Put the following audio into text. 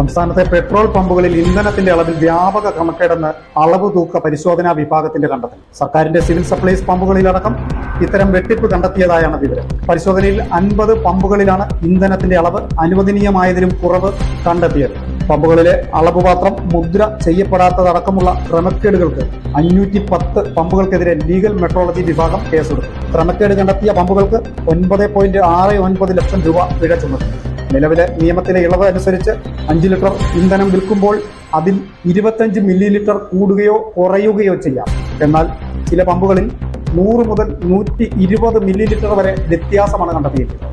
സംസ്ഥാനത്തെ പെട്രോൾ പമ്പുകളിൽ ഇന്ധനത്തിന്റെ അളവിൽ വ്യാപക ക്രമക്കേടെന്ന് അളവ് തൂക്ക പരിശോധനാ വിഭാഗത്തിന്റെ കണ്ടെത്തൽ സർക്കാരിന്റെ സിവിൽ സപ്ലൈസ് പമ്പുകളിലടക്കം ഇത്തരം വെട്ടിപ്പ് കണ്ടെത്തിയതായാണ് വിവരം പരിശോധനയിൽ അൻപത് പമ്പുകളിലാണ് ഇന്ധനത്തിന്റെ അളവ് അനുവദനീയമായതിലും കുറവ് കണ്ടെത്തിയത് പമ്പുകളിലെ അളവുപാത്രം മുദ്ര ചെയ്യപ്പെടാത്തതടക്കമുള്ള ക്രമക്കേടുകൾക്ക് അഞ്ഞൂറ്റി പത്ത് പമ്പുകൾക്കെതിരെ ലീഗൽ മെട്രോളജി വിഭാഗം കേസെടുത്തു ക്രമക്കേട് കണ്ടെത്തിയ പമ്പുകൾക്ക് ഒൻപത് പോയിന്റ് ആറ് ഒൻപത് ലക്ഷം രൂപ പിഴ ചുമത്തി നിലവിലെ നിയമത്തിലെ ഇളവ് അനുസരിച്ച് അഞ്ച് ലിറ്റർ ഇന്ധനം വിൽക്കുമ്പോൾ അതിൽ ഇരുപത്തഞ്ച് മില്ലി ലിറ്റർ കൂടുകയോ കുറയുകയോ ചെയ്യാം എന്നാൽ ചില പമ്പുകളിൽ നൂറ് മുതൽ നൂറ്റി ഇരുപത് മില്ലി ലിറ്റർ വരെ വ്യത്യാസമാണ് കണ്ടെത്തിയിരിക്കുന്നത്